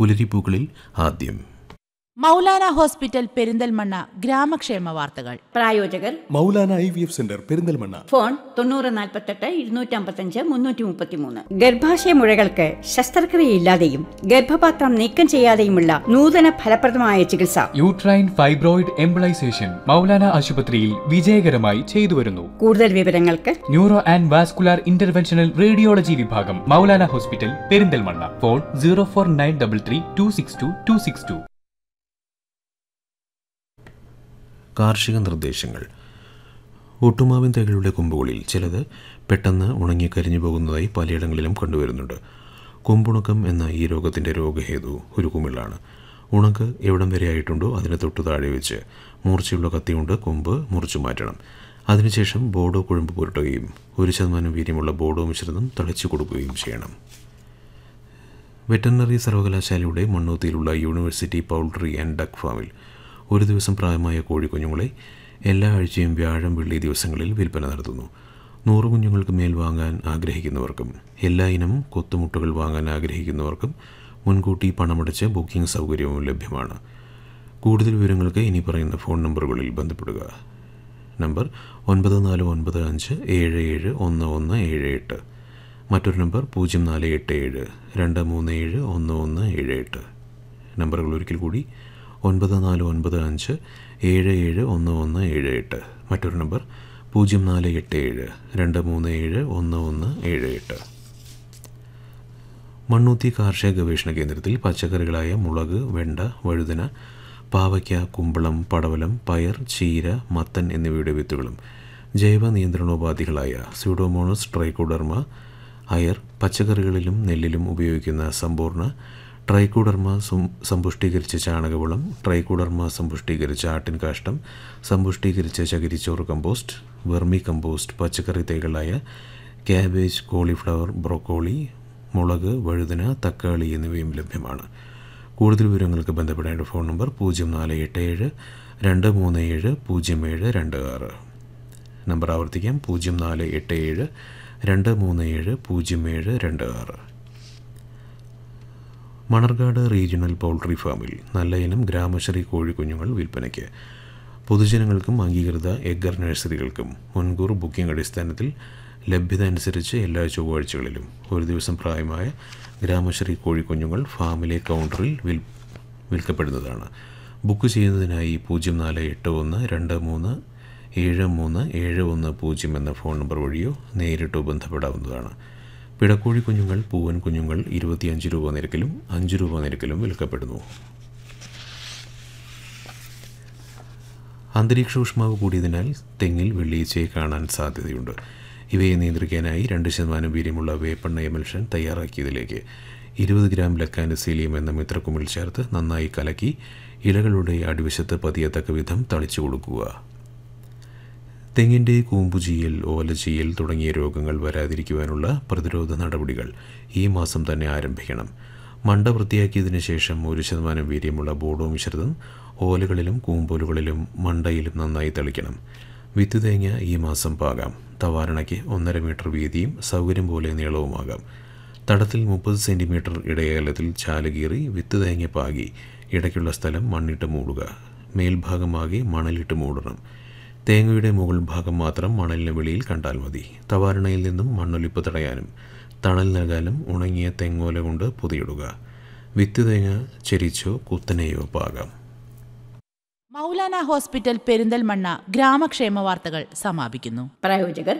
പുലരിപ്പൂക്കളിൽ ആദ്യം മൗലാന ഹോസ്പിറ്റൽ പെരിന്തൽമണ്ണ ഗ്രാമക്ഷേമ വാർത്തകൾ പ്രായോജകർ Maulana I V F centre Perinthalmanna phone തൊണ്ണൂറ് നാൽപ്പത്തെട്ട് ഇരുന്നൂറ്റമ്പത്തഞ്ച് മുന്നൂറ്റി മുപ്പത്തിമൂന്ന് ഗർഭാശയ മുഴകൾക്ക് ശസ്ത്രക്രിയയില്ലാതെയും ഗർഭപാത്രം നീക്കം ചെയ്യാതെയുമുള്ള നൂതന ഫലപ്രദമായ ചികിത്സ യൂട്രൈൻ ഫൈബ്രോയിഡ് എംബിളൈസേഷൻ മൗലാന ആശുപത്രിയിൽ വിജയകരമായി ചെയ്തുവരുന്നു കൂടുതൽ വിവരങ്ങൾക്ക് neuro and vascular interventional radiology വിഭാഗം Maulana hospital Perinthalmanna phone zero four nine double three two six two two six two കാർഷിക നിർദ്ദേശങ്ങൾ ഒട്ടുമാവിൻ തൈകളുടെ കൊമ്പുകളിൽ ചിലത് പെട്ടെന്ന് ഉണങ്ങി കരിഞ്ഞു പോകുന്നതായി പലയിടങ്ങളിലും കണ്ടുവരുന്നുണ്ട് കൊമ്പുണക്കം എന്ന ഈ രോഗത്തിൻ്റെ രോഗഹേതു ഒരു കുമിളാണ് ഉണക്ക് എവിടം വരെ ആയിട്ടുണ്ടോ അതിന് തൊട്ടു താഴെ വെച്ച് മൂർച്ചയുള്ള കത്തി കൊണ്ട് കൊമ്പ് മുറിച്ചു മാറ്റണം അതിനുശേഷം ബോഡോ കുഴമ്പ് പുരട്ടുകയും ഒരു ശതമാനം വീര്യമുള്ള ബോഡോ മിശ്രിതം തളിച്ചു കൊടുക്കുകയും ചെയ്യണം വെറ്ററിനറി സർവകലാശാലയുടെ മണ്ണൂത്തിയിലുള്ള യൂണിവേഴ്സിറ്റി പൗൾട്രി ആൻഡ് ഡക്ക് ഫാമിൽ ഒരു ദിവസം പ്രായമായ കോഴിക്കുഞ്ഞുങ്ങളെ എല്ലാ ആഴ്ചയും വ്യാഴം വെള്ളി ദിവസങ്ങളിൽ വിൽപ്പന നടത്തുന്നു നൂറ് കുഞ്ഞുങ്ങൾക്ക് മേൽ വാങ്ങാൻ ആഗ്രഹിക്കുന്നവർക്കും എല്ലാ ഇനം കൊത്തുമുട്ടകൾ വാങ്ങാൻ ആഗ്രഹിക്കുന്നവർക്കും മുൻകൂട്ടി പണമടച്ച് ബുക്കിംഗ് സൗകര്യവും ലഭ്യമാണ് കൂടുതൽ വിവരങ്ങൾക്ക് ഇനി പറയുന്ന ഫോൺ നമ്പറുകളിൽ ബന്ധപ്പെടുക നമ്പർ ഒൻപത് നാല് ഒൻപത് അഞ്ച് ഏഴ് ഏഴ് ഒന്ന് ഒന്ന് ഏഴ് എട്ട് മറ്റൊരു നമ്പർ പൂജ്യം നാല് എട്ട് ഏഴ് രണ്ട് മൂന്ന് ഏഴ് ഒന്ന് ഒന്ന് ഏഴ് എട്ട് നമ്പറുകൾ ഒരിക്കൽ കൂടി ഒൻപത് നാല് ഒൻപത് അഞ്ച് ഏഴ് ഏഴ് ഒന്ന് ഒന്ന് ഏഴ് എട്ട് മറ്റൊരു നമ്പർ പൂജ്യം നാല് എട്ട് ഏഴ് രണ്ട് മൂന്ന് ഏഴ് ഒന്ന് ഒന്ന് ഏഴ് എട്ട് മണ്ണൂത്തി കാർഷിക ഗവേഷണ കേന്ദ്രത്തിൽ പച്ചക്കറികളായ മുളക് വെണ്ട വഴുതന പാവയ്ക്ക കുമ്പളം പടവലം പയർ ചീര മത്തൻ എന്നിവയുടെ വിത്തുകളും ജൈവ നിയന്ത്രണോപാധികളായ സ്യൂഡോമോണസ് ട്രൈക്കോഡർമ അയർ പച്ചക്കറികളിലും നെല്ലിലും ഉപയോഗിക്കുന്ന സമ്പൂർണ്ണ ട്രൈക്കോഡർമ സമ്പുഷ്ടീകരിച്ച ചാണകവളം ട്രൈക്കോഡർമ സമ്പുഷ്ടീകരിച്ച ആട്ടിൻ കാഷ്ടം സമ്പുഷ്ടീകരിച്ച ചകിരിച്ചോറ് കമ്പോസ്റ്റ് വെർമി കമ്പോസ്റ്റ് പച്ചക്കറി തൈകളായ ക്യാബേജ് കോളിഫ്ലവർ ബ്രോക്കോളി മുളക് വഴുതന തക്കാളി എന്നിവയും ലഭ്യമാണ് കൂടുതൽ വിവരങ്ങൾക്ക് ബന്ധപ്പെടേണ്ട ഫോൺ നമ്പർ പൂജ്യം നാല് എട്ട് ഏഴ് രണ്ട് മൂന്ന് ഏഴ് പൂജ്യം ഏഴ് രണ്ട് ആറ് നമ്പർ ആവർത്തിക്കാം പൂജ്യം നാല് എട്ട് ഏഴ് രണ്ട് മൂന്ന് ഏഴ് പൂജ്യം ഏഴ് രണ്ട് ആറ് മണർകാട് റീജിയണൽ പൗൾട്രി ഫാമിൽ നല്ല ഇനം ഗ്രാമശ്രീ കോഴിക്കുഞ്ഞുങ്ങൾ വിൽപ്പനയ്ക്ക് പൊതുജനങ്ങൾക്കും അംഗീകൃത എഗ്ഗർ നഴ്സറികൾക്കും മുൻകൂർ ബുക്കിംഗ് അടിസ്ഥാനത്തിൽ ലഭ്യത അനുസരിച്ച് എല്ലാ ചൊവ്വാഴ്ചകളിലും ഒരു ദിവസം പ്രായമായ ഗ്രാമശ്രീ കോഴിക്കുഞ്ഞുങ്ങൾ ഫാമിലെ കൗണ്ടറിൽ വിൽ വിൽക്കപ്പെടുന്നതാണ് ബുക്ക് ചെയ്യുന്നതിനായി പൂജ്യം നാല് എട്ട് ഒന്ന് രണ്ട് മൂന്ന് ഏഴ് മൂന്ന് ഏഴ് ഒന്ന് പൂജ്യം എന്ന ഫോൺ നമ്പർ വഴിയോ നേരിട്ടോ ബന്ധപ്പെടാവുന്നതാണ് പിടക്കോഴി കുഞ്ഞുങ്ങൾ പൂവൻ കുഞ്ഞുങ്ങൾ ഇരുപത്തിയഞ്ച് രൂപ നിരക്കിലും അഞ്ച് രൂപ നിരക്കിലും വിൽക്കപ്പെടുന്നു അന്തരീക്ഷ ഊഷ്മാവ് കൂടിയതിനാൽ തെങ്ങിൽ വെള്ളിയച്ചയെ കാണാൻ സാധ്യതയുണ്ട് ഇവയെ നിയന്ത്രിക്കാനായി രണ്ട് ശതമാനം വീര്യമുള്ള വേപ്പെണ്ണ എമൽഷൻ തയ്യാറാക്കിയതിലേക്ക് ഇരുപത് ഗ്രാം ലക്കാനസീലിയം എന്ന മിത്രക്കുമിൾ ചേർത്ത് നന്നായി കലക്കി ഇലകളുടെ അടിവശത്ത് പതിയത്തക്ക വിധം തളിച്ചു കൊടുക്കുക തെങ്ങിൻ്റെ കൂമ്പുചീയൽ ഓലചീയൽ തുടങ്ങിയ രോഗങ്ങൾ വരാതിരിക്കുവാനുള്ള പ്രതിരോധ നടപടികൾ ഈ മാസം തന്നെ ആരംഭിക്കണം മണ്ട വൃത്തിയാക്കിയതിനു ശേഷം ഒരു ശതമാനം വീര്യമുള്ള ബോഡോ മിശ്രിതം ഓലകളിലും കൂമ്പോലുകളിലും മണ്ടയിലും നന്നായി തളിക്കണം വിത്ത് തേങ്ങ ഈ മാസം പാകാം തവാരണയ്ക്ക് ഒന്നര മീറ്റർ വീതിയും സൗകര്യം പോലെ നീളവുമാകാം തടത്തിൽ മുപ്പത് സെൻറ്റിമീറ്റർ ഇടയകലത്തിൽ ചാലുകീറി വിത്ത് തേങ്ങ പാകി ഇടയ്ക്കുള്ള സ്ഥലം മണ്ണിട്ട് മൂടുക മേൽഭാഗമാകെ മണലിട്ട് മൂടണം തേങ്ങയുടെ മുകൾ ഭാഗം മാത്രം മണലിന് വെളിയിൽ കണ്ടാൽ മതി തവാരണയിൽ നിന്നും മണ്ണൊലിപ്പ് തടയാനും തണൽ നൽകാനും ഉണങ്ങിയ തെങ്ങോല കൊണ്ട് പൊതിയിടുക വിത്ത് തേങ്ങ ചെരിച്ചോ കുത്തനെയോ പാകാം മൗലാന ഹോസ്പിറ്റൽ പെരിന്തൽമണ്ണ ഗ്രാമക്ഷേമ വാർത്തകൾ സമാപിക്കുന്നു പ്രായോജകർ